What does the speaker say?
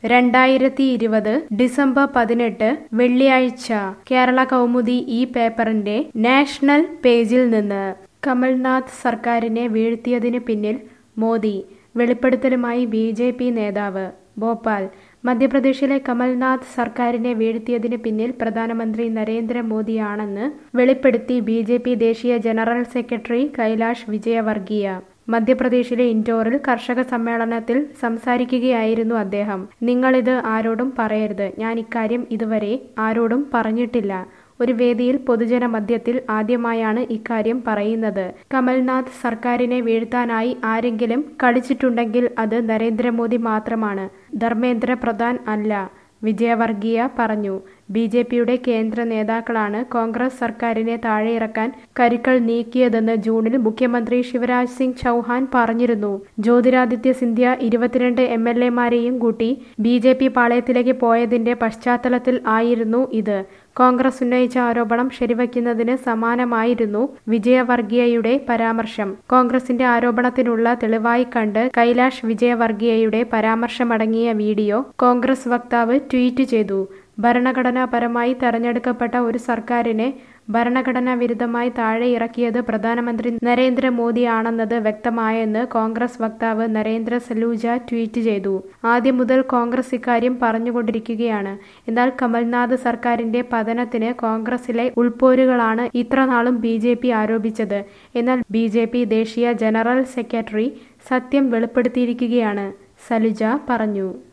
രണ്ടായിരത്തി ഇരുപത് ഡിസംബർ പതിനെട്ട് വെള്ളിയാഴ്ച കേരള കൗമുദി ഈ പേപ്പറിന്റെ നാഷണൽ പേജിൽ നിന്ന് കമൽനാഥ് സർക്കാരിനെ വീഴ്ത്തിയതിന് പിന്നിൽ മോദി വെളിപ്പെടുത്തലുമായി ബി ജെ പി നേതാവ് ഭോപ്പാൽ മധ്യപ്രദേശിലെ കമൽനാഥ് സർക്കാരിനെ വീഴ്ത്തിയതിന് പിന്നിൽ പ്രധാനമന്ത്രി നരേന്ദ്രമോദിയാണെന്ന് വെളിപ്പെടുത്തി ബി ജെ പി ദേശീയ ജനറൽ സെക്രട്ടറി കൈലാഷ് വിജയവർഗീയ മധ്യപ്രദേശിലെ ഇൻഡോറിൽ കർഷക സമ്മേളനത്തിൽ സംസാരിക്കുകയായിരുന്നു അദ്ദേഹം നിങ്ങളിത് ആരോടും പറയരുത് ഞാൻ ഇക്കാര്യം ഇതുവരെ ആരോടും പറഞ്ഞിട്ടില്ല ഒരു വേദിയിൽ പൊതുജന മധ്യത്തിൽ ആദ്യമായാണ് ഇക്കാര്യം പറയുന്നത് കമൽനാഥ് സർക്കാരിനെ വീഴ്ത്താനായി ആരെങ്കിലും കളിച്ചിട്ടുണ്ടെങ്കിൽ അത് നരേന്ദ്രമോദി മാത്രമാണ് ധർമ്മേന്ദ്ര പ്രധാൻ അല്ല വിജയവർഗീയ പറഞ്ഞു ബി ജെ പിയുടെ കേന്ദ്ര നേതാക്കളാണ് കോൺഗ്രസ് സർക്കാരിനെ താഴെയിറക്കാൻ കരുക്കൾ നീക്കിയതെന്ന് ജൂണിൽ മുഖ്യമന്ത്രി ശിവരാജ് സിംഗ് ചൗഹാൻ പറഞ്ഞിരുന്നു ജ്യോതിരാദിത്യ സിന്ധ്യ ഇരുപത്തിരണ്ട് എം എൽ എമാരെയും കൂട്ടി ബി ജെ പി പാളയത്തിലേക്ക് പോയതിന്റെ പശ്ചാത്തലത്തിൽ ആയിരുന്നു ഇത് കോൺഗ്രസ് ഉന്നയിച്ച ആരോപണം ശരിവയ്ക്കുന്നതിന് സമാനമായിരുന്നു വിജയവർഗീയയുടെ പരാമർശം കോൺഗ്രസിന്റെ ആരോപണത്തിനുള്ള തെളിവായി കണ്ട് കൈലാഷ് വിജയവർഗീയയുടെ പരാമർശമടങ്ങിയ വീഡിയോ കോൺഗ്രസ് വക്താവ് ട്വീറ്റ് ചെയ്തു ഭരണഘടനാപരമായി തെരഞ്ഞെടുക്കപ്പെട്ട ഒരു സർക്കാരിനെ ഭരണഘടനാ വിരുദ്ധമായി താഴെ ഇറക്കിയത് പ്രധാനമന്ത്രി നരേന്ദ്രമോദിയാണെന്നത് വ്യക്തമായെന്ന് കോൺഗ്രസ് വക്താവ് നരേന്ദ്ര സലൂജ ട്വീറ്റ് ചെയ്തു ആദ്യം മുതൽ കോൺഗ്രസ് ഇക്കാര്യം പറഞ്ഞുകൊണ്ടിരിക്കുകയാണ് എന്നാൽ കമൽനാഥ് സർക്കാരിന്റെ പതനത്തിന് കോൺഗ്രസിലെ ഉൾപ്പോരുകളാണ് ഇത്രനാളും ബി ജെ പി ആരോപിച്ചത് എന്നാൽ ബി ജെ പി ദേശീയ ജനറൽ സെക്രട്ടറി സത്യം വെളിപ്പെടുത്തിയിരിക്കുകയാണ് സലുജ പറഞ്ഞു